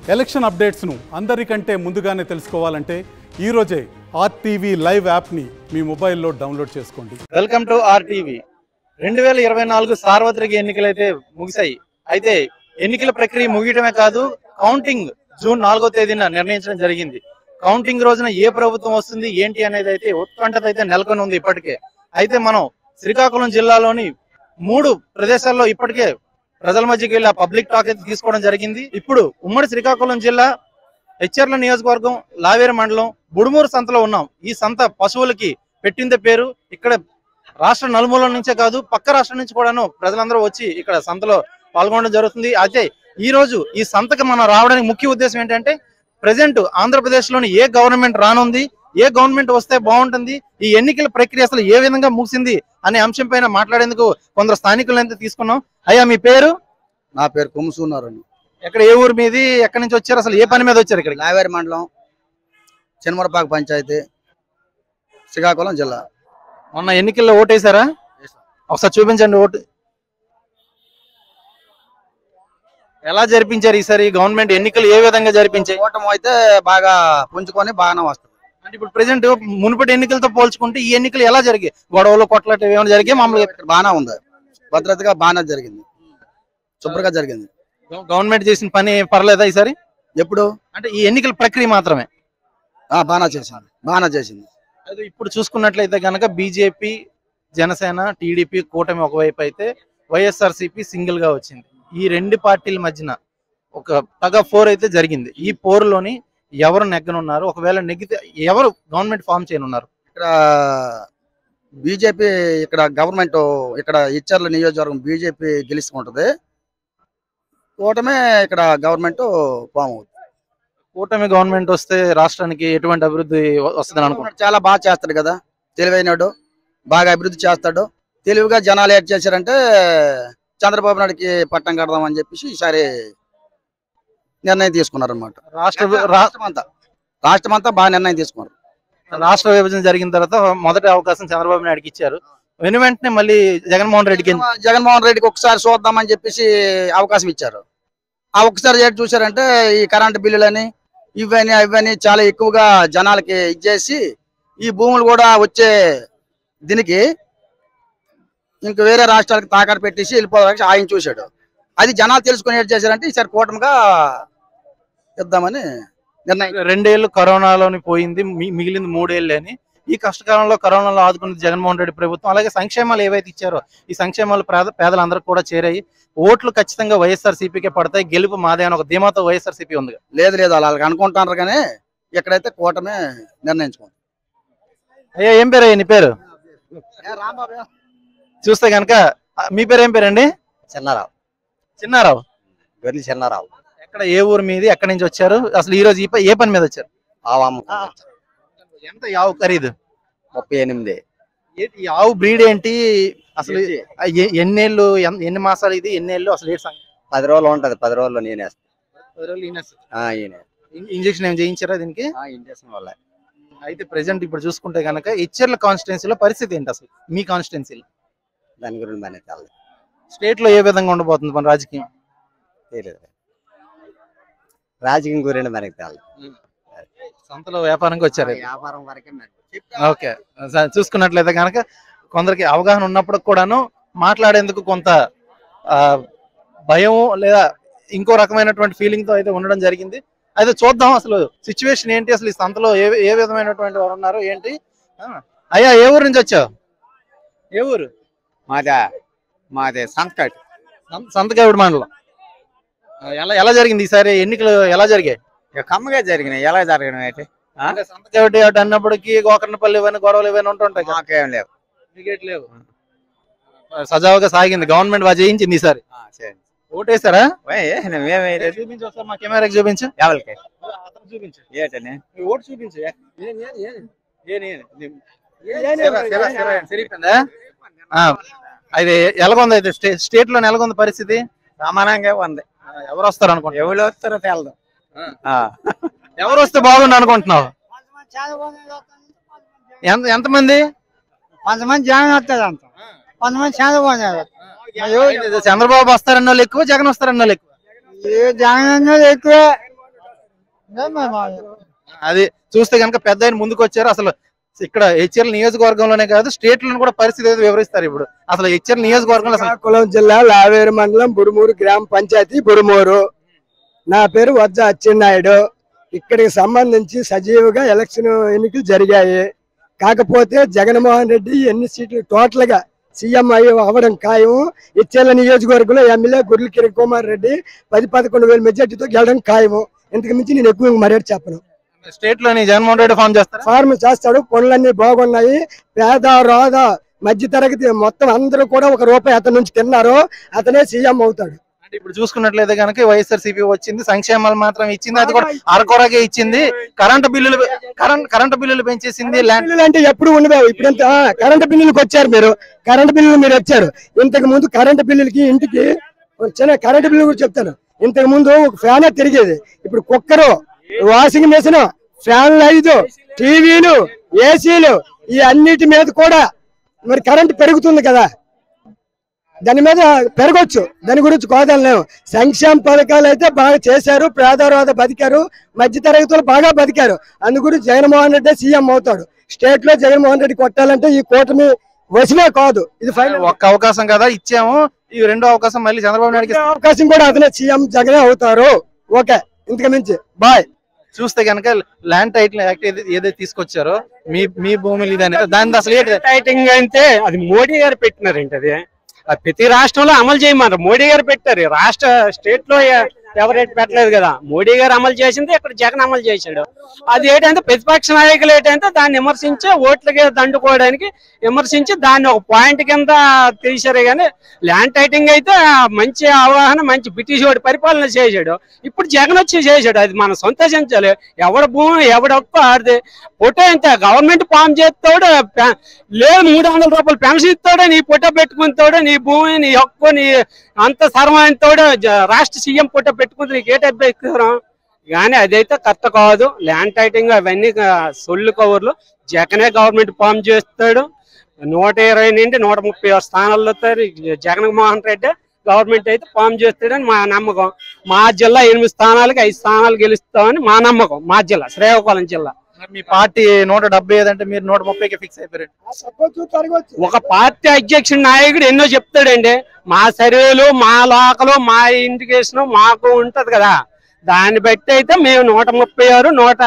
Election అప్డేట్స్ను అందరికంటే ముందుగానే తెలుసుకోవాలంటే ఈరోజే ఆర్టీవీ లైవ్ యాప్ని మీ మొబైల్లో డౌన్లోడ్ చేసుకోండి వెల్కమ్ టు ఆర్టీవీ రెండు వేల ఇరవై నాలుగు సార్వత్రిక ఎన్నికలు అయితే ముగిశాయి అయితే ఎన్నికల ప్రక్రియ ముగియటమే కాదు కౌంటింగ్ జూన్ నాలుగో తేదీన నిర్ణయించడం జరిగింది కౌంటింగ్ రోజున ఏ ప్రభుత్వం వస్తుంది ఏంటి అనేది అయితే ఉత్కంఠత అయితే నెలకొని ఉంది ఇప్పటికే అయితే మనం శ్రీకాకుళం జిల్లాలోని మూడు ప్రదేశాల్లో ఇప్పటికే ప్రజల మధ్యకి వెళ్ళి ఆ పబ్లిక్ టాక్ అయితే తీసుకోవడం జరిగింది ఇప్పుడు ఉమ్మడి శ్రీకాకుళం జిల్లా హెచ్చర్ల నియోజకవర్గం లావేరు మండలం బుడుమూరు సంతలో ఉన్నాం ఈ సంత పశువులకి పెట్టిందే పేరు ఇక్కడ రాష్ట్ర నలుమూలల నుంచే కాదు పక్క రాష్ట్రం నుంచి కూడాను ప్రజలందరూ వచ్చి ఇక్కడ సంతలో పాల్గొనడం జరుగుతుంది అయితే ఈ రోజు ఈ సంతకి మనం రావడానికి ముఖ్య ఉద్దేశం ఏంటంటే ప్రజెంట్ ఆంధ్రప్రదేశ్ లోని ఏ గవర్నమెంట్ రానుంది ఏ గవర్నమెంట్ వస్తే బాగుంటుంది ఈ ఎన్నికల ప్రక్రియ అసలు ఏ విధంగా ముగిసింది అనే అంశం పైన మాట్లాడేందుకు కొందరు స్థానికులను అయితే తీసుకున్నాం అయ్యా మీ పేరు నా పేరు కొమ్ముసూన్నారండి ఎక్కడ ఏ ఊరు మీది ఎక్కడి నుంచి వచ్చారు అసలు ఏ పని మీద వచ్చారు ఇక్కడ లావేరి మండలం చిన్నమరపాక పంచాయతీ శ్రీకాకుళం జిల్లా మొన్న ఎన్నికల్లో ఓటేశారా ఒకసారి చూపించండి ఓటు ఎలా జరిపించారు ఈసారి గవర్నమెంట్ ఎన్నికలు ఏ విధంగా జరిపించాయి కూటమి అయితే బాగా పుంజుకొని బాగానే వస్తుంది అంటే ఇప్పుడు ప్రెసెంట్ మునుపటి ఎన్నికలతో పోల్చుకుంటే ఈ ఎన్నికలు ఎలా జరిగాయి గొడవలు కొట్లాట ఏమైనా జరిగాయి మామూలుగా ఇక్కడ బాగానే ఉంది భద్రతగా బాగానే జరిగింది శుభ్రంగా జరిగింది గవర్నమెంట్ చేసిన పని పర్లేదా ఈసారి ఎప్పుడు అంటే ఈ ఎన్నికల ప్రక్రియ మాత్రమే ఆ, బాగానే చేసింది బాగానే చేసింది అదే ఇప్పుడు చూసుకున్నట్లయితే కనుక బీజేపీ జనసేన టీడీపీ కూటమి ఒకవైపు అయితే వైఎస్ఆర్సీపీ సింగిల్ గా వచ్చింది ఈ రెండు పార్టీల మధ్యన ఒక తగ ఫోర్ అయితే జరిగింది ఈ పోరులోని ఎవరు నెగ్గనున్నారు ఒకవేళ నెగ్గితే ఎవరు గవర్నమెంట్ ఫామ్ చేయనున్నారు ఇక్కడ బీజేపీ ఇక్కడ గవర్నమెంట్ ఇక్కడ ఇచ్చర్ల నియోజకవర్గం బీజేపీ గెలుచుకుంటది కూటమే ఇక్కడ గవర్నమెంట్ ఫామ్ అవుతుంది కూటమి గవర్నమెంట్ వస్తే రాష్ట్రానికి ఎటువంటి అభివృద్ధి వస్తుందని అనుకుంటున్నారు చాలా బాగా చేస్తాడు కదా తెలివైనడు బాగా అభివృద్ధి చేస్తాడు తెలివిగా జనాలు ఏం చేశారంటే చంద్రబాబు నాయుడుకి పట్టం కడదామని చెప్పేసి ఈసారి నిర్ణయం తీసుకున్నారు అనమాట రాష్ట్ర రా- రాష్ట్రం అంతా రాష్ట్రం అంతా బాగా నిర్ణయం తీసుకున్నారు రాష్ట్ర విభజన జరిగిన తర్వాత మొదటి అవకాశం చంద్రబాబు నాయుడుకి ఇచ్చారు వెను వెంటనే మళ్ళీ జగన్మోహన్ రెడ్డికి ఎందుకు- జగన్మోహన్ రెడ్డికి ఒకసారి చూద్దామని చెప్పేసి అవకాశం ఇచ్చారు ఆ ఒక్కసారి ఏంటి చూశారంటే ఈ కరెంటు బిల్లులని ఇవన్నీ ఇవన్నీ చాలా ఎక్కువగా జనాలకి ఇచ్చేసి ఈ భూములు కూడా వచ్చే దీనికి ఇంక వేరే రాష్ట్రాలకు తాకట్టు పెట్టేసి వెళ్ళిపోవాలని ఆయన చూశాడు అది జనాలు తెలుసుకుని ఏం చేశారంటే ఈసారి కూటమిగా ఇద్దామని నిర్ణయం రెండేళ్లు కరోనాలోని పోయింది మి- మిగిలింది మూడేళ్లే అని ఈ కష్టకాలంలో కరోనాలో ఆదుకున్నది జగన్మోహన్ రెడ్డి ప్రభుత్వం అలాగే సంక్షేమాలు ఏవైతే ఇచ్చారో ఈ సంక్షేమాలు పేద పేదలందరికీ కూడా చేరాయి ఓట్లు ఖచ్చితంగా వైఎస్ఆర్ సిపికే పడతాయి గెలుపు మాదే అని ఒక ధీమాతో వైఎస్ఆర్ సిపి ఉంది లేదు లేదు అలా అనుకుంటున్నారు కానీ ఇక్కడైతే కూటమే నిర్ణయించుకుంది అయ్యా ఏం పేరు అయ్యా నీ పేరు చూస్తే కనుక మీ పేరు ఏం పేరండి చిన్నారావు చిన్నారావు గొర్రెలు చిన్నారావు ఎక్కడ ఏ ఊరు మీది ఎక్కడి నుంచి వచ్చారు అసలు ఈ రోజు ఈ ప- ఏ పని మీద వచ్చారు ఆవాము ఎంత యావు ఖరీదు ముప్పై ఎనిమిది ఏంటి ఈ ఆవు బ్రీడ్ ఏంటి అసలు ఆ ఎ- ఎన్నేళ్ళు ఎన్- ఎన్ని మాసాలు ఇది ఎన్నేళ్ళు అసలు ఏంటి సంగతి? పది రోజులు ఉంటది పది రోజుల్లో నేనే పది రోజులు ఈనేస్తారు. ఈయన ఇన్- ఇంజెక్షన్ ఏం చేయించారా దీనికి ఇంజక్షన్ వల్ల అయితే ప్రెసెంట్ ఇప్పుడు చూసుకుంటే కనుక ఇచ్చర్ల కాన్స్టిట్యున్సీలో పరిస్థితి ఏంటి అసలు మీ కాన్స్టిట్యున్సీలో దాని గురించి మనకి తెలదు స్టేట్ లో ఏ విధంగా ఉండబోతుంది మన రాజకీయం తెలియదు రాజకీయం గురించి మనకి తెలదు సంతలో వ్యాపారంగా వచ్చారు వ్యాపారం వరకే ఓకే స- చూసుకున్నట్లయితే కనుక కొందరికి అవగాహన ఉన్నప్పుడు కూడాను మాట్లాడేందుకు కొంత ఆ, భయం లేదా ఇంకో రకమైనటువంటి ఫీలింగ్ తో అయితే ఉండడం జరిగింది అయితే చూద్దాం అసలు సిచ్యువేషన్ ఏంటి అసలు ఈ సంతలో ఏ ఏ విధమైనటువంటి వారు ఉన్నారు ఏంటి ఆ, అయ్యా ఏ ఊరు నుంచి వచ్చావు ఏ ఊరు మాదే మాదే సంకట్ సం- సంతకావిడి మండలం ఆ, ఎలా ఎలా జరిగింది ఈసారి ఎన్నికలు ఎలా జరిగాయి ఇక కమ్మగా జరిగినాయి ఎలా జరిగినాయి అయితే ఆ? అంటే సంతకావిడి అటు అన్నప్పటికీ గోకర్ణపల్లి ఇవన్నీ గొడవలు ఇవన్నీ ఉంటుంటాయి కదా. మాకేం లేవు క్రికెట్ లేవు సజావుగా సాగింది గవర్నమెంట్ బాగా చేయించింది ఈసారి ఆ, సరే. ఓటేసారా ఓయ్, ఏ, మేమేయలేదు. చూపించు ఒకసారి మా కెమెరాకి చూపించు ఎవరికి అతను చూపించు ఏటని మీ ఓటు చూపించు ఏ- ఏ- ఏ- ఏ- ఏ- ఏ- ఏ- సిరా- సిరా- సిరా అని సిరిగిపోయిందా? ఆ, అది ఎలాగొంది అయితే స్టే- స్టేట్ లో ఎలాగొంది పరిస్థితి సమానంగా ఉంది ఆ, ఎవరు వస్తారు అనుకుంటా ఎవరు వస్తారో తెలదు ఆ. ఎవరు వస్తే బాగుండు అనుకుంటున్నావు ఎంత ఎంతమంది కొంతమంది జగన్ వస్తుంది అంత కొంతమంది చంద్రబాబు నాయుడు చంద్రబాబు వస్తారన్న వాళ్ళు ఎక్కువ జగన్ వస్తారన్న వాళ్ళు ఎక్కువ ఏ జగన్ అన్నది ఎక్కువే అది చూస్తే కనుక పెద్ద ఆయన ముందుకు వచ్చారు అసలు ఇక్కడ హెచ్ఎల్ నియోజకవర్గంలోనే కాదు స్టేట్ లో కూడా పరిస్థితి ఏదో వివరిస్తారు ఇప్పుడు అసలు హెచ్ఎల్ నియోజకవర్గంలో అసలు శ్రీకాకుళం జిల్లా లావేరు మండలం బుడుమూరు గ్రామ పంచాయతీ బుడుమూరు నా పేరు వజ్జ అచ్చెన్నాయుడు ఇక్కడికి సంబంధించి సజీవుగా ఎలక్షన్ ఎన్నికలు జరిగాయి కాకపోతే జగన్మోహన్ రెడ్డి ఎన్ని సీట్లు టోటల్ గా సీఎం అయ్యి అవ్వడం ఖాయం ఇచ్చేళ్ళ నియోజకవర్గంలో ఎమ్మెల్యే గుర్ల కిరణ్ కుమార్ రెడ్డి పది పదకొండు వేల మెజార్టీతో గెలడం ఖాయము ఇంతకు మించి నేను ఎక్కువ మర్యాద చెప్పను స్టేట్ లోని జగన్మోహన్ రెడ్డి ఫామ్ చేస్తారు ఫార్మ్ చేస్తాడు పనులన్నీ బాగున్నాయి పేద రోద మధ్య తరగతి మొత్తం అందరూ కూడా ఒక రూపాయి అతని నుంచి తిన్నారు అతనే సీఎం అవుతాడు అంటే ఇప్పుడు చూసుకున్నట్లయితే కనుక వైఎస్ఆర్ సిపి వచ్చింది సంక్షేమాలు మాత్రం ఇచ్చింది అది కూడా అరకొరగే ఇచ్చింది కరెంటు బిల్లులు కరెంట్ కరెంటు బిల్లులు పెంచేసింది ల్యాండ్ బిల్లులు అంటే ఎప్పుడు ఉండవు ఇప్పుడు ఎంత కరెంట్ బిల్లులకు వచ్చారు మీరు కరెంట్ బిల్లులు మీరు వచ్చారు ఇంతకు ముందు కరెంట్ బిల్లులకి ఇంటికి ఒక చిన్న కరెంట్ బిల్లు కూడా చెప్తాను ఇంతకు ముందు ఒక ఫ్యాన్ తిరిగేది ఇప్పుడు కుక్కరు వాషింగ్ మెషిన్ ఫ్యాన్లు ఐదు టీవీలు ఏసీలు ఈ అన్నిటి మీద కూడా మరి కరెంట్ పెరుగుతుంది కదా దాని మీద పెరగొచ్చు దాని గురించి కోదలేము సంక్షేమ పథకాలు అయితే బాగా చేశారు పేదరోధ బతికారు మధ్య తరగతులు బాగా బతికారు అందు గురించి జగన్మోహన్ రెడ్డి సీఎం అవుతాడు స్టేట్ లో జగన్మోహన్ రెడ్డి కొట్టాలంటే ఈ కూటమి వసినే కాదు ఇది ఫైనల్ ఒక్క అవకాశం కదా ఇచ్చాము ఈ రెండో అవకాశం మళ్ళీ చంద్రబాబు నాయుడుకి ఇస్తాం. అవకాశం కూడా అతనే సీఎం జగనే అవుతారు ఓకే ఇంతకు మించి బాయ్ చూస్తే కనుక ల్యాండ్ టైటిల్ యాక్ట్ ఏది- ఏదైతే తీసుకొచ్చారో మీ మీ భూములు ఇది అనేది దాని అసలు ఏంటి టైటింగ్ అంటే అది మోడీ గారు పెట్టినారండి అది అది ప్రతి రాష్ట్రంలో అమలు చేయమన్నారు మోడీ గారు పెట్టారు ఈ రాష్ట్ర స్టేట్ లో ఎ- ఎవరైతే పెట్టలేదు కదా మోడీ గారు అమలు చేసింది ఇక్కడ జగన్ అమలు చేశాడు అది ఏంటంటే ప్రతిపక్ష నాయకులు ఏంటంటే దాన్ని విమర్శించి ఓట్లకి దండుకోవడానికి విమర్శించి దాన్ని ఒక పాయింట్ కింద తీశారు కానీ ల్యాండ్ టైటింగ్ అయితే మంచి అవగాహన మంచి బ్రిటిష్ వాడి పరిపాలన చేశాడు ఇప్పుడు జగన్ వచ్చి చేశాడు అది మనం సంతోషించాలి ఎవడ భూమి ఎవడ హక్కు ఆడితే ఫోటో ఎంత గవర్నమెంట్ ఫామ్ చేస్తాడు పె- లేదు మూడు వందల రూపాయలు పెన్షన్ ఇస్తాడు నీ ఫోటో పెట్టుకుంటాడు నీ భూమి నీ హక్కు నీ అంత సర్వైనతోడు రాష్ట్ర సీఎం ఫోటో పెట్టుకుంటే నీకు ఏ టైప్ ఎక్కువ కానీ అదైతే కరెక్ట్ కాదు ల్యాండ్ టైటింగ్ అవన్నీ ఆ, సొల్లు కవర్లు జగనే గవర్నమెంట్ ఫామ్ చేస్తాడు నూట ఇరవై నుండి నూట ముప్పై ఆరు స్థానాల్లో వస్తారు. జగన్మోహన్ రెడ్డి గవర్నమెంట్ అయితే ఫామ్ చేస్తాడని మా నమ్మకం మా జిల్లా ఎనిమిది స్థానాలకి ఐదు స్థానాలు గెలుస్తామని మా నమ్మకం మా జిల్లా శ్రీకాకుళం జిల్లా మరి మీ పార్టీ నూట డెబ్బై ఐదు అంటే మీరు నూట ముప్పైకి ఫిక్స్ అయిపోయారు ఒక పార్టీ అధ్యక్షుడు నాయకుడు ఎన్నో చెప్తాడండి మా సర్వేలు మా లోకలు మా ఇండికేషన్ మాకు ఉంటది కదా దాన్ని బట్టి అయితే మేము నూట ముప్పై ఆరు నూట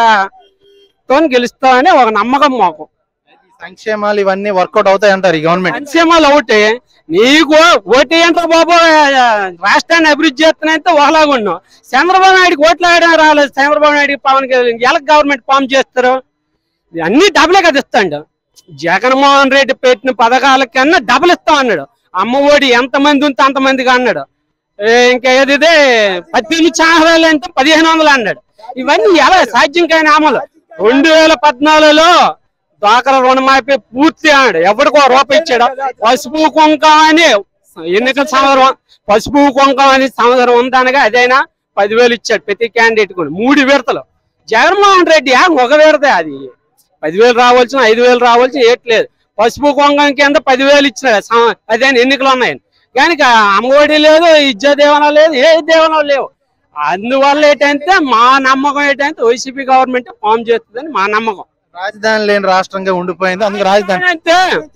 తో గెలుస్తామని ఒక నమ్మకం మాకు సంక్షేమాలు ఇవన్నీ వర్కౌట్ అవుతాయి అంటారు ఈ గవర్నమెంట్ సంక్షేమాలు ఒకటి నీకు ఓటు ఏంటో బాబు రాష్ట్రాన్ని అభివృద్ధి చేస్తానంటే ఒకలాగా ఉన్నావు చంద్రబాబు నాయుడుకి ఓట్లు వేయడం రాలేదు చంద్రబాబు నాయుడు పవన్ కళ్యాణ్ ఎలా గవర్నమెంట్ ఫామ్ చేస్తారు అన్ని డబులే కదా ఇస్తాడు జగన్మోహన్ రెడ్డి పెట్టిన పథకాల కన్నా డబుల్ ఇస్తాం అన్నాడు అమ్మ ఒడి ఎంత మంది ఉంటే అంతమందిగా అన్నాడు ఏ, ఇంకా ఏది ఇదే పద్దెనిమిది ఛానల్ అంటే పదిహేను వందలు అన్నాడు ఇవన్నీ ఎలా సాధ్యం కాని అమలు రెండు వేల పద్నాలుగులో డ్వాక్రా రుణమాఫీ పూర్తి అన్నాడు ఎవరికో రూపాయి ఇచ్చాడు పసుపు కుంకం అని ఎన్నికల సంవత్సరం పసుపు కుంకం అని సంవత్సరం ఉందనగా అదైనా పదివేలు ఇచ్చాడు ప్రతి క్యాండిడేట్ కూడా మూడు విడతలు జగన్మోహన్ రెడ్డి ఆ ఒక విడతే అది పదివేలు రావాల్సిన ఐదు వేలు రావాల్సిన ఏట్లేదు పసుపు కుంకం కింద పదివేలు ఇచ్చినాడు సం- అదేనా ఎన్నికలు ఉన్నాయని కానీ ఇక అమ్మఒడి లేదు ఇజ్జ దేవన లేదు ఏ దేవనం లేవు అందువల్ల ఏంటంటే మా నమ్మకం ఏంటంటే వైసీపీ గవర్నమెంట్ ఫామ్ చేస్తుందని మా నమ్మకం రాజధాని లేని రాష్ట్రంగా ఉండిపోయింది అందుకు రాజధాని అంటే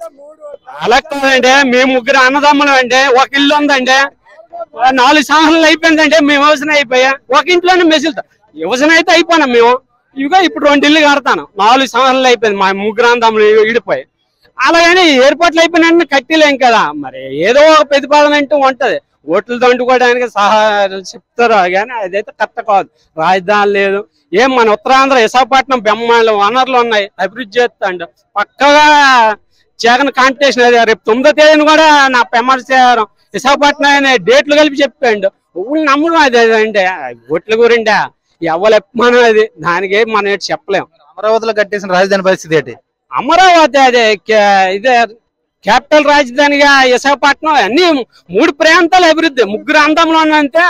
అలా కాదండి మేము ముగ్గురు అన్నదమ్ములం అండి ఒక ఇల్లు ఉందండి ఆ నాలుగు సంవత్సరాలు అయిపోయిందండి మేము వ్యవసాయం అయిపోయా ఒక ఇంట్లోనే మెసులుతాం వ్యవసాయం అయితే అయిపోయినాం మేము ఇవిగా ఇప్పుడు రెండు ఇల్లు కడతాను నాలుగు సంవత్సరాలు అయిపోయింది మా ముగ్గురు అన్నదమ్ములు ఇడిపోయి అలాగని ఏర్పాట్లు అయిపోయినా కట్టిలేం కదా మరి ఏదో ఒక ప్రతిపాదన అంటూ ఉంటది ఓట్లు దండుకోవడానికి సహా చెప్తారు కానీ అదైతే కరెక్ట్ కాదు రాజధాని లేదు ఏం మన ఉత్తరాంధ్ర విశాఖపట్నం బెమ్మాళ్ళు వనరులు ఉన్నాయి అభివృద్ధి చేస్తాండు పక్కగా జగన్ కాంపిటీషన్ అదే రేపు తొమ్మిదో తేదీని కూడా నా పెమ్మర్చారు విశాఖపట్నం అనే డేట్లు కలిపి చెప్పాడు ఊళ్ళు నమ్మడం అదే అంటే ఓట్ల గురిండా ఎవరు అభిమానం అది దానికి మనం ఏంటి చెప్పలేం అమరావతిలో కట్టేసిన రాజధాని పరిస్థితి ఏంటి అమరావతి అదే కే- ఇదే క్యాపిటల్ రాజధానిగా విశాఖపట్నం అన్ని మూడు ప్రాంతాలు అభివృద్ధి ముగ్గురు అందంలో ఉన్నంతే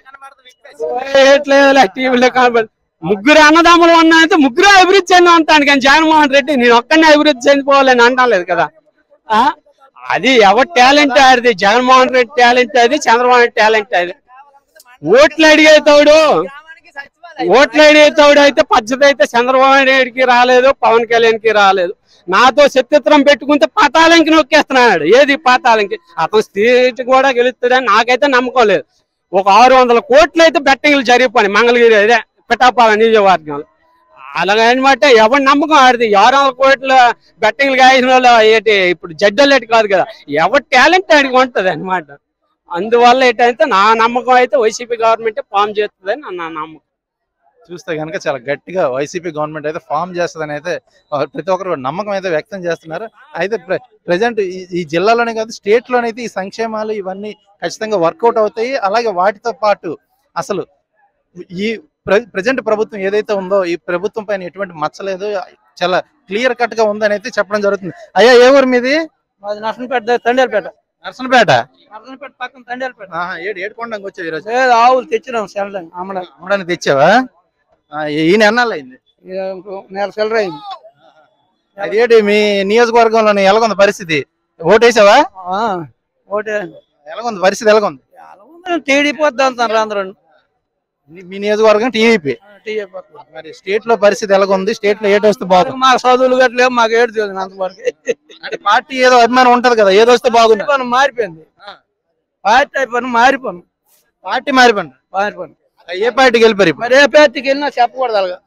ఏట్లేదు టీవీలో కనబడి ముగ్గురు అన్నదమ్ములు ఉన్నంతే ముగ్గురు అభివృద్ధి చెంది ఉంటాను కానీ జగన్మోహన్ రెడ్డి నేను ఒక్కనే అభివృద్ధి చెందిపోవాలని అంటాం లేదు కదా ఆ? అది ఎవరి టాలెంట్ అది జగన్మోహన్ రెడ్డి టాలెంట్ అది చంద్రబాబు నాయుడు టాలెంట్ అది ఓట్లు అడిగేతోడు ఓట్లు వేయతోడు అయితే పద్ధతి అయితే చంద్రబాబు నాయుడికి రాలేదు పవన్ కళ్యాణ్కి రాలేదు నాతో చిత్రం పెట్టుకుంటే పాతాళంకి నొక్కేస్తున్నాడు ఏది పాతాళంకి అతను సీట్ కూడా గెలుస్తాడని నాకైతే నమ్మకం లేదు ఒక ఆరు వందల కోట్లు అయితే బెట్టింగ్లు జరిగిపోయి మంగళగిరి అదే పిఠాపాల నియోజకవర్గంలో అలాగనమాట ఎవరి నమ్మకం ఆడిది ఆరు వందల కోట్ల బెట్టింగ్లు కాసిన వాళ్ళు ఏంటి ఇప్పుడు జడ్డలేటి కాదు కదా ఎవరి టాలెంట్ ఆడికి ఉంటది అనమాట అందువల్ల ఏంటంటే నా నమ్మకం అయితే వైసీపీ గవర్నమెంట్ ఫామ్ చేస్తుందని నా నమ్మకం చూస్తే కనుక చాలా గట్టిగా వైసీపీ గవర్నమెంట్ అయితే ఫామ్ చేస్తుందని అయితే ఆ, ప్రతి ఒక్కరు నమ్మకం అయితే వ్యక్తం చేస్తున్నారు అయితే ప్రజెంట్ ఈ జిల్లాలోనే కాదు స్టేట్ లోనైతే ఈ సంక్షేమాలు ఇవన్నీ ఖచ్చితంగా వర్కౌట్ అవుతాయి అలాగే వాటితో పాటు అసలు ఈ ప్రజెంట్ ప్రభుత్వం ఏదైతే ఉందో ఈ ప్రభుత్వం పైన ఎటువంటి మచ్చలేదు చాలా క్లియర్ కట్ గా ఉందని అయితే చెప్పడం జరుగుతుంది అయ్యా ఏ ఊరు మీది మాది నర్సంపేట తండేలపేట నర్సనపేట నర్సంపేట పక్కన తండేలపేట ఆహా, ఏడు ఏడుకొండకి వచ్చావు ఈరోజు లేదు ఆవులు తెచ్చినాం సెల్లడం అమ్మడం అమ్మడానికి తెచ్చావా ఆ, ఈయన ఎన్నాళ్ళు అయింది ఇక ఇంకో నెల సెల్లర అయింది అదేంటి మీ నియోజకవర్గంలోని ఎలాగుంది పరిస్థితి ఓటేసావా ఆ, ఓటే ఎలాగుంది పరిస్థితి ఎలాగుంది టీడీపీ వద్ద అంటారు అందరూ మీ- మీ నియోజకవర్గం టీడీపీ టీడీపీ మరి స్టేట్ లో పరిస్థితి ఎలాగుంది స్టేట్ లో ఏటి వస్తే బాగుంది మాకు చదువులు గట్లేవు మాకు ఏడు తెలియదు అంతవరకు అంటే పార్టీ ఏదో అభిమానం ఉంటది కదా ఏదో వస్తే బాగుంది పని మారిపోయింది పార్టీ అయిపోయిన మారిపోను పార్టీ మారిపోండి మారిపోను ఏ పార్టీకి వెళ్ళిపోయి ఇప్పుడు మరి ఏ పార్టీకి వెళ్ళినా చెప్పకూడదు అలాగా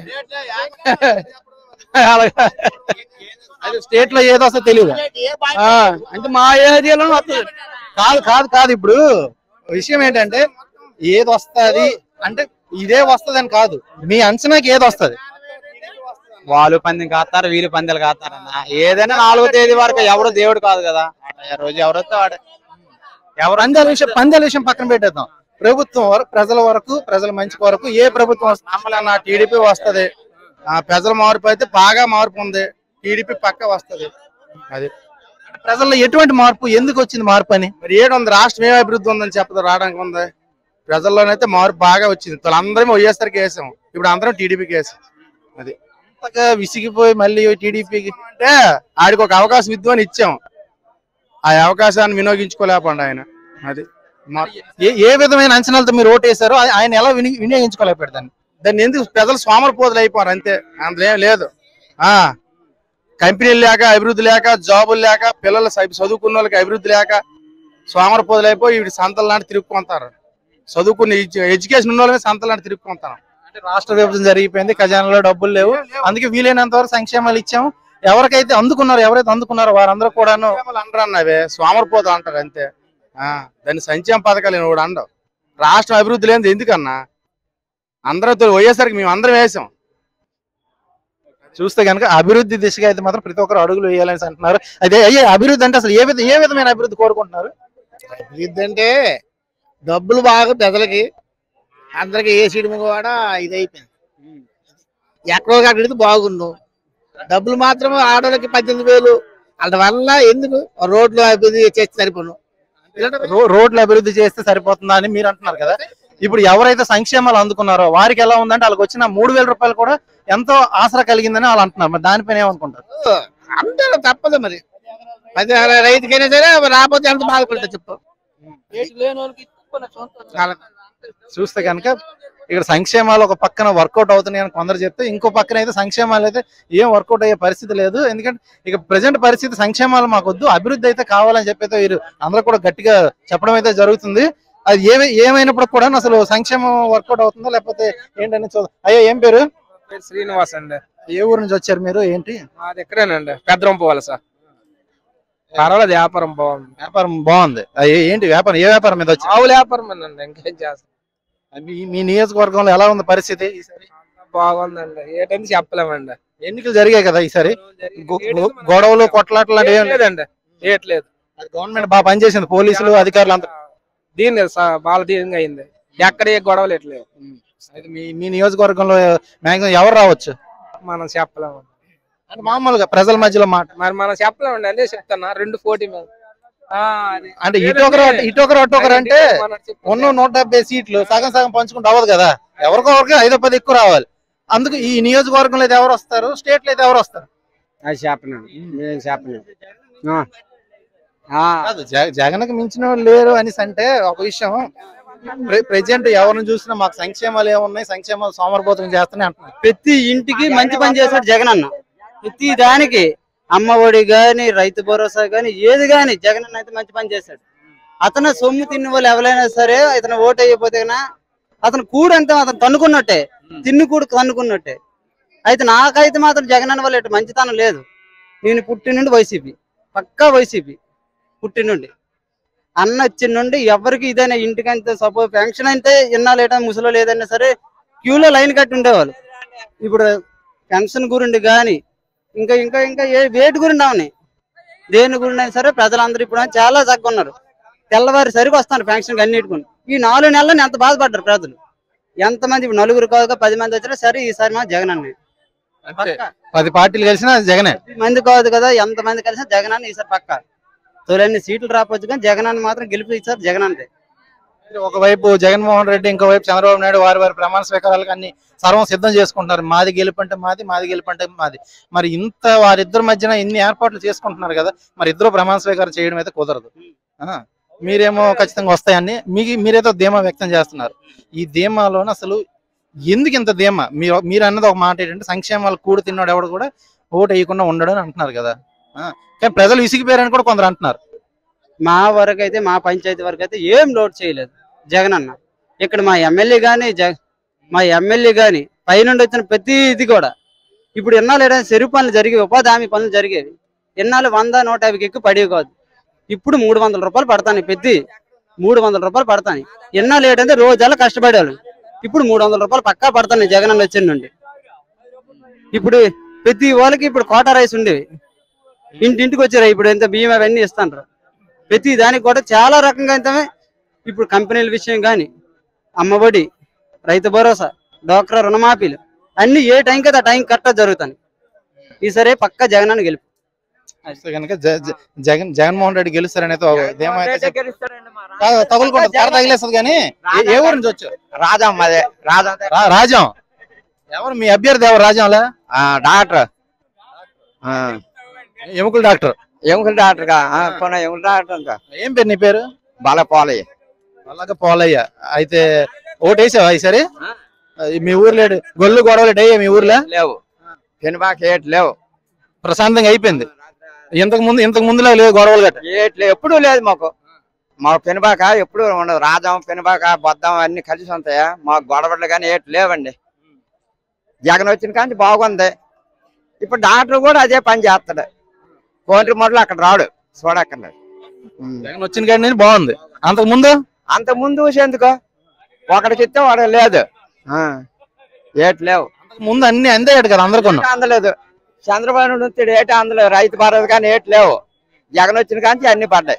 అలాగా అది స్టేట్ లో ఏదో వస్తే తెలియదు ఆ, అంటే మా ఏరియాలో వస్తుంది కాదు కాదు కాదు ఇప్పుడు విషయం ఏంటంటే ఏది వస్తది అంటే ఇదే వస్తదని కాదు మీ అంచనాకి ఏది వస్తది వాళ్ళు పందెం కాస్తారు వీళ్ళు పందెలు కాస్తారన్న ఏదైనా నాలుగో తేదీ వరకు ఎవరు దేవుడు కాదు కదా ఆ రోజు ఎవరు వస్తే వాడే ఎవరు పందాల విషయం పందాల విషయం పక్కన పెట్టేద్దాం ప్రభుత్వం వరకు ప్రజల వరకు ప్రజల మంచి వరకు ఏ ప్రభుత్వం వస్తుంది నమ్మలన్న టీడీపీ వస్తది ఆ ప్రజల మార్పు అయితే బాగా మార్పు ఉంది టీడీపీ పక్క వస్తది అది ప్రజల్లో ఎటువంటి మార్పు ఎందుకు వచ్చింది మార్పు అని మరి ఏడు ఉంది రాష్ట్రం ఏం అభివృద్ధి ఉందని చెప్పదు రావడానికి ఉంది ప్రజల్లోనైతే మార్పు బాగా వచ్చింది అందరం వైఎస్ఆర్కి వేసాం ఇప్పుడు అందరం టీడీపీకి వేసాం అది అంతగా విసిగిపోయి మళ్ళీ టీడీపీకి అంటే ఆడికి ఒక అవకాశం ఇద్దామని ఇచ్చాం ఆ అవకాశాన్ని వినియోగించుకోలేకపోండి ఆయన అది మా- ఏ ఏ విధమైన అంచనాలతో మీరు ఓటు వేశారో ఆ- ఆయన ఎలా విని వినియోగించుకోలేకపోయాడు దాన్ని దాన్ని ఎందుకు ప్రజలు సోమరపోతులు అయిపోరు అంతే అందులో ఏం లేదు ఆ కంపెనీలు లేక అభివృద్ధి లేక జాబులు లేక పిల్లలు చ- చదువుకున్న వాళ్ళకి అభివృద్ధి లేక సోమరపోతులు అయిపోయి వీడి సంతలు లాంటి తిరుక్కుంటారు చదువుకున్న ఎడ్యు- ఎడ్యుకేషన్ ఉన్న వాళ్ళని సంతలు లాంటి తిరుక్కుంటారు అంటే రాష్ట్ర విభజన జరిగిపోయింది ఖజానాలో డబ్బులు లేవు అందుకే వీలైనంత వరకు సంక్షేమాలు ఇచ్చాము ఎవరికైతే అందుకున్నారో ఎవరైతే అందుకున్నారో వారందరూ కూడాను అంటారు అన్నవే సోమరపోతు అంటారు అంతే ఆ దాన్ని సంక్షేమ పథకాలు కూడా అండవు రాష్ట్రం అభివృద్ధి లేనిది ఎందుకన్నా అందరూ వైఎస్ఆర్కి మేము అందరం వేసాం చూస్తే కనుక అభివృద్ధి దిశగా అయితే మాత్రం ప్రతి ఒక్కరు అడుగులు వేయాలని అంటున్నారు అదే అయ్యే అభివృద్ధి అంటే అసలు ఏ విధ ఏ విధమైన అభివృద్ధి కోరుకుంటున్నారు అభివృద్ధి అంటే డబ్బులు బాగా పెదలకి అందరికి ఏ సీడ్ కూడా ఇది అయిపోయింది ఎక్కడో అక్కడికి బాగుండు డబ్బులు మాత్రం ఆడవాళ్ళకి పద్దెనిమిది వేలు వాళ్ళ వల్ల ఎందుకు రోడ్లు అభివృద్ధి చేస్తే సరిపోను రో- రోడ్లు అభివృద్ధి చేస్తే సరిపోతుందా అని మీరు అంటున్నారు కదా ఇప్పుడు ఎవరైతే సంక్షేమాలు అందుకున్నారో వారికి ఎలా ఉందంటే వాళ్ళకి వచ్చిన మూడు వేల రూపాయలు కూడా ఎంతో ఆసరా కలిగిందని వాళ్ళు అంటున్నారు మరి దానిపైన ఏమనుకుంటారు అంతే తప్పదు మరి పది రైతుకైనా సరే రాకపోతే ఎంత బాధపడతా చెప్పు వాళ్ళ- చూస్తే కనుక ఇక్కడ సంక్షేమాలు ఒక పక్కన వర్కౌట్ అవుతున్నాయి అని కొందరు చెప్తే ఇంకో పక్కన అయితే సంక్షేమాలు అయితే ఏం వర్కౌట్ అయ్యే పరిస్థితి లేదు ఎందుకంటే ఇక ప్రజెంట్ పరిస్థితి సంక్షేమాలు మాకు వద్దు అభివృద్ధి అయితే కావాలని చెప్పి అయితే వీరు అందరూ కూడా గట్టిగా చెప్పడం అయితే జరుగుతుంది అది ఏమి ఏమైనప్పుడు కూడా అసలు సంక్షేమం వర్కౌట్ అవుతుందో లేకపోతే ఏంటని చూద్దాం అయ్యా ఏం పేరు శ్రీనివాస్ అండి ఏ ఊరు నుంచి వచ్చారు మీరు ఏంటి మాది ఎక్కడేనండి పెద్దరం పోవాలి సార్ పర్వాలేదు వ్యాపారం బాగుంది వ్యాపారం బాగుంది ఆ, ఏ- ఏంటి వ్యాపారం ఏ వ్యాపారం మీద వచ్చారు ఆవుల వ్యాపారం అండి ఇంకేం చేస్తాం మీ- మీ నియోజకవర్గంలో ఎలా ఉంది పరిస్థితి ఈసారి బాగుందండి ఏంటంటే చెప్పలేమండి ఎన్నికలు జరిగాయి కదా ఈసారి గొ- గొ- గొడవలు కొట్లాటలు లాంటివి ఏం లేదు. లేదండి ఏట్లేదు అది గవర్నమెంట్ బాగా పనిచేసింది పోలీసులు అధికారులు అంతా దీని బాగా దీనిగా అయింది ఎక్కడ ఏ గొడవలు ఎట్లేవు అయితే మీ మీ నియోజకవర్గంలో మాక్సిమం ఎవరు రావచ్చు మనం చెప్పలేము అంటే మామూలుగా ప్రజల మధ్యలో మాట మరి మనం చెప్పలేమండి అదే చెప్తున్నా రెండు పోటీ మీద ఆ, అది. అంటే ఇటొకరు అటు- ఇటొకరు అటొకరు అంటే మనం చెప్తే- ఉన్న నూట డెబ్బై సీట్లు సగం సగం పంచుకుంటే అవ్వదు కదా ఎవరికో ఒకరికి ఐదో పది ఎక్కువ రావాలి అందుకు ఈ నియోజకవర్గంలో అయితే ఎవరు వస్తారు స్టేట్ లో అయితే ఎవరు వస్తారు అది చెప్పలేను నేను చెప్పలేను కాదు జగన్ కి మించిన వాళ్ళు లేరు అనేసి అంటే ఒక విషయం ప్రెసిడెంట్ ఎవరిని చూసినా మాకు సంక్షేమాలు ఏమున్నాయి సంక్షేమాలు సోమరబోతం చేస్తున్నాయి అంటున్నారు ప్రతి ఇంటికి మంచి పని చేశాడు జగన్ అన్న ప్రతి దానికి అమ్మ ఒడి గాని రైతు భరోసా గాని ఏది గాని జగన్ అన్న అయితే మంచి పని చేశాడు అతను సొమ్ము తిన్న వాళ్ళు ఎవరైనా సరే ఇతను ఓటు అయిపోతే గనా అతను కూడు అంటే అతను తన్నుకున్నట్టే తిన్ను కూడు తన్నుకున్నట్టే అయితే నాకైతే మాత్రం జగన్ అన్న వాళ్ళు ఇటు మంచితనం లేదు నేను పుట్టి నుండి వైసీపీ పక్కా వైసీపీ పుట్టి నుండి అన్న వచ్చిన నుండి ఎవరికి ఇదైనా ఇంటికంటే సపోజ్ పెన్షన్ అయితే ఇన్నాళ్ళు ఏటా ముసలో లేదన్నా సరే క్యూలో లైన్ కట్టి ఉండేవాళ్ళు ఇప్పుడు పెన్షన్ గురించి కానీ ఇంకా ఇంకా ఇంకా ఏ వేటి గురించి అవని దేని గురించి అయినా సరే ప్రజలందరూ ఇప్పుడు చాలా చక్కగా ఉన్నారు తెల్లవారి సరిగా వస్తాను పెన్షన్ అన్నిటికొని ఈ నాలుగు నెలలు ఎంత బాధపడ్డారు ప్రజలు ఎంతమంది ఇప్పుడు నలుగురు కాదు పది మంది వచ్చినా సరే ఈసారి మా జగన్ అన్న పక్కా. పది పార్టీలు కలిసినా జగనే పది మంది కాదు కదా ఎంత మంది కలిసినా జగన్ అన్న ఈసారి పక్క తొలన్ని సీట్లు రాకపోవచ్చు కానీ జగన్ అన్న మాత్రం గెలుపు ఇచ్చారు జగన్ అంతే ఒకవైపు జగన్మోహన్ రెడ్డి ఇంకోవైపు చంద్రబాబు నాయుడు వారి వారి ప్రమాణ స్వీకారాలకు అన్ని సర్వం సిద్ధం చేసుకుంటున్నారు మాది గెలుపంటే మాది మాది గెలుపంటే మాది మరి ఇంత వారిద్దరి మధ్యన ఇన్ని ఏర్పాట్లు చేసుకుంటున్నారు కదా మరి ఇద్దరు ప్రమాణ స్వీకారం చేయడం అయితే కుదరదు ఆ, మీరేమో ఖచ్చితంగా వస్తాయని మీకు మీరేదో ధీమా వ్యక్తం చేస్తున్నారు ఈ ధీమాలోనే అసలు ఎందుకు ఇంత ధీమా మీరు మీరు అన్నది ఒక మాట ఏంటంటే సంక్షేమాలు కూడు తిన్నాడు ఎవడు కూడా ఓటు వేయకుండా ఉండడు అని అంటున్నారు కదా ఆ, కానీ ప్రజలు విసిగిపోయారని కూడా కొందరు అంటున్నారు మా వరకు అయితే మా పంచాయతీ వరకు అయితే ఏం లోడ్ చేయలేదు జగన్ అన్న ఇక్కడ మా ఎమ్మెల్యే గాని జగ మా ఎమ్మెల్యే గాని పైనుండి వచ్చిన ప్రతి ఇది కూడా ఇప్పుడు ఎన్నాళ్ళు ఏదైనా చెరువు పనులు జరిగేవి ఉపాధి హామీ పనులు జరిగేవి ఎన్నాళ్ళు వంద నూట యాభైకి ఎక్కువ పడేవి కాదు ఇప్పుడు మూడు వందల రూపాయలు పడతాను పెద్ద మూడు వందల రూపాయలు పడతాను ఎన్నాళ్ళు ఏంటంటే రోజాలు కష్టపడేవాళ్ళు ఇప్పుడు మూడు వందల రూపాయలు పక్కా పడతాను జగన్ అన్న వచ్చిన నుండి ఇప్పుడు ప్రతి వాళ్ళకి ఇప్పుడు కోటా రైస్ ఉండేవి ఇంటింటికి వచ్చారు ఇప్పుడు ఎంత బియ్యం అవన్నీ ఇస్తాండ్రు ప్రతి దానికి కూడా చాలా రకంగా అయితే ఇప్పుడు కంపెనీల విషయం కానీ అమ్మఒడి రైతు భరోసా డోక్రా రుణమాఫీలు అన్ని ఏ టైం కదా టైం కరెక్ట్ జరుగుతాయి ఈసారి పక్క జగన్ అని గెలుపు వస్తే కనుక జ- జ- జగన్ జగన్మోహన్ రెడ్డి గెలుస్తారని అయితే ఒక ధీమా అయితే చెప్ప- కాదు, తగులుకుంటుంది కర తగిలేస్తుంది కానీ ఏ- ఏ ఊరు నుంచి వచ్చారు రాజా అదే రాజా రా- రాజం ఎవరు మీ అభ్యర్థి ఎవరు రాజంలా డాక్టర్ ఎముకల డాక్టర్ ఎముకల డాక్టర్ గా కొన ఎముకల డాక్టర్ ఇంకా ఏం పేరు నీ పేరు బాలపోలయ్య అలాగే పోలయ్య అయితే ఓటు వేసావా ఈసారి అది మీ ఊర్లో గొల్లు గొడవలు అయ్యా మీ ఊర్లో లేవు పెనుబాక ఏట్ లేవు ప్రశాంతంగా అయిపోయింది ఇంతకు ముందు ఇంతకు ముందులో లేవు గొడవలు గట్ట ఏట్ లేవు ఎప్పుడూ లేదు మాకు మాకు పెనుబాక ఎప్పుడు ఉండదు రాజం పెనుబాక బొద్దం అన్ని కలిసి ఉంటాయా మాకు గొడవలు కానీ ఏట్ లేవండి జగన్ వచ్చిన కానీ బాగుంది ఇప్పుడు డాక్టర్ కూడా అదే పని చేస్తాడు కోంట్రి మొదలు అక్కడ రాడు చూడక్కర్లేదు ఉమ్. జగన్ వచ్చిన కాడి నుంచి బాగుంది అంతకు ముందు అంత ముందు ఎందుకు ఒకడికి ఇస్తే వాడు లేదు ఆ. ఏటి లేవు అంతకు ముందు అన్ని అందేయాడు కదా అందరికీ ఏటి అందలేదు చంద్రబాబు నాయుడు వచ్చాడు ఏటి అందలేదు రైతు భరోసా కానీ ఏటి లేవు జగన్ వచ్చిన కానీ అన్ని పడ్డాయి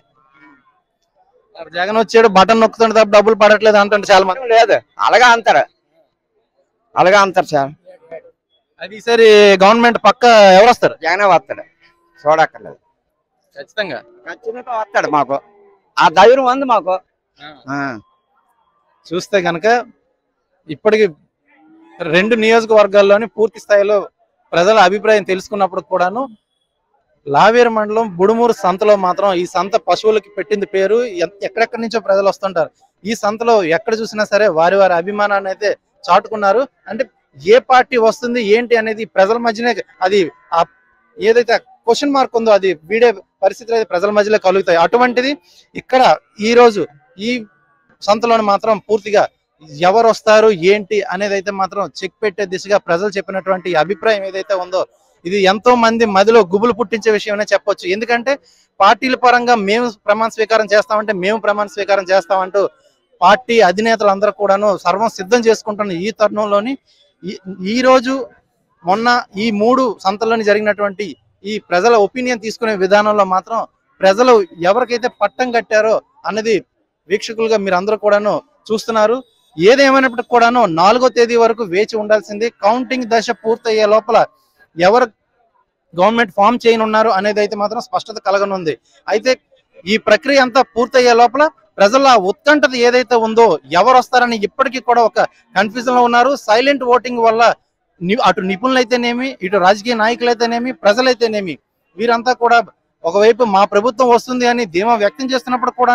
జగన్ వచ్చాడు బటన్ నొక్కుతుంటే తప్ప డబ్బులు పడట్లేదు అంటుంటే చాలా మంది లేదు అలాగా అంటారు అలాగా అంటారు సార్ అది ఈసారి గవర్నమెంట్ పక్క ఎవరు వస్తారు జగనే వస్తాడు చూడక్కర్లేదు ఖచ్చితంగా ఖచ్చితంగా వస్తాడు మాకు ఆ ధైర్యం ఉంది మాకు ఆ. చూస్తే కనుక ఇప్పటికి రెండు నియోజకవర్గాల్లోని పూర్తి స్థాయిలో ప్రజల అభిప్రాయం తెలుసుకున్నప్పుడు కూడాను లావేరు మండలం బుడుమూరు సంతలో మాత్రం ఈ సంత పశువులకి పెట్టింది పేరు ఎన్- ఎక్కడెక్కడి నుంచో ప్రజలు వస్తుంటారు ఈ సంతలో ఎక్కడ చూసినా సరే వారి వారి అభిమానాన్ని అయితే చాటుకున్నారు అంటే ఏ పార్టీ వస్తుంది ఏంటి అనేది ప్రజల మధ్యనే అది ఆ ఏదైతే క్వశ్చన్ మార్క్ ఉందో అది వీడే పరిస్థితులు అయితే ప్రజల మధ్యలో కలుగుతాయి అటువంటిది ఇక్కడ ఈ రోజు ఈ సంతలోని మాత్రం పూర్తిగా ఎవరు వస్తారు ఏంటి అనేది అయితే మాత్రం చెక్ పెట్టే దిశగా ప్రజలు చెప్పినటువంటి ఈ అభిప్రాయం ఏదైతే ఉందో ఇది ఎంతో మంది మదిలో గుబులు పుట్టించే విషయమనే చెప్పొచ్చు ఎందుకంటే పార్టీల పరంగా మేము ప్రమాణ స్వీకారం చేస్తామంటే మేము ప్రమాణ స్వీకారం చేస్తామంటూ పార్టీ అధినేతలు అందరూ కూడాను సర్వం సిద్ధం చేసుకుంటున్న ఈ తరుణంలోని ఈ- ఈ రోజు మొన్న ఈ మూడు సంతల్లోని జరిగినటువంటి ఈ ప్రజల ఒపీనియన్ తీసుకునే విధానంలో మాత్రం ప్రజలు ఎవరికైతే పట్టం కట్టారో అన్నది వీక్షకులుగా మీరు అందరూ కూడాను చూస్తున్నారు ఏదేమైనప్పటికీ కూడాను నాలుగో తేదీ వరకు వేచి ఉండాల్సింది కౌంటింగ్ దశ పూర్తయ్యే లోపల ఎవరు గవర్నమెంట్ ఫామ్ చేయనున్నారు అనేది అయితే మాత్రం స్పష్టత కలగనుంది అయితే ఈ ప్రక్రియ అంతా పూర్తయ్యే లోపల ప్రజల ఆ ఉత్కంఠత ఏదైతే ఉందో ఎవరు వస్తారని ఇప్పటికీ కూడా ఒక కన్ఫ్యూజన్ లో ఉన్నారు సైలెంట్ ఓటింగ్ వల్ల ని- అటు నిపుణులైతేనేమి ఇటు రాజకీయ నాయకులైతేనేమి ప్రజలైతేనేమి వీరంతా కూడా ఒకవైపు మా ప్రభుత్వం వస్తుంది అని ధీమా వ్యక్తం చేస్తున్నప్పుడు కూడాను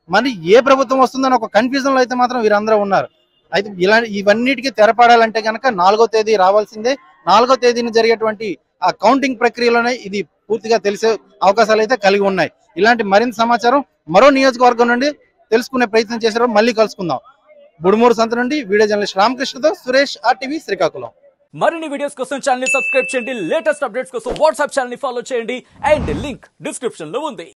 మరి ఏ ప్రభుత్వం వస్తుందని ఒక కన్ఫ్యూజన్ లో అయితే మాత్రం వీరందరూ ఉన్నారు అయితే ఇలా ఇవన్నిటికీ తెరపడాలంటే కనుక నాలుగో తేదీ రావాల్సిందే నాలుగో తేదీన జరిగేటువంటి ఆ కౌంటింగ్ ప్రక్రియలోనే ఇది పూర్తిగా తెలిసే అవకాశాలు అయితే కలిగి ఉన్నాయి ఇలాంటి మరింత సమాచారం మరో నియోజకవర్గం నుండి తెలుసుకునే ప్రయత్నం చేశారు మళ్ళీ కలుసుకుందాం బుడుమూరు సంత నుండి వీడియో జర్నలిస్ట్ రామకృష్ణతో సురేష్ ఆర్టీవీ శ్రీకాకుళం మరిన్ని వీడియోస్ కోసం ఛానల్ ని సబ్స్క్రైబ్ చేయండి లేటెస్ట్ అప్డేట్స్ కోసం వాట్సాప్ ఛానల్ ని ఫాలో చేయండి అండ్ లింక్ డిస్క్రిప్షన్ లో ఉంది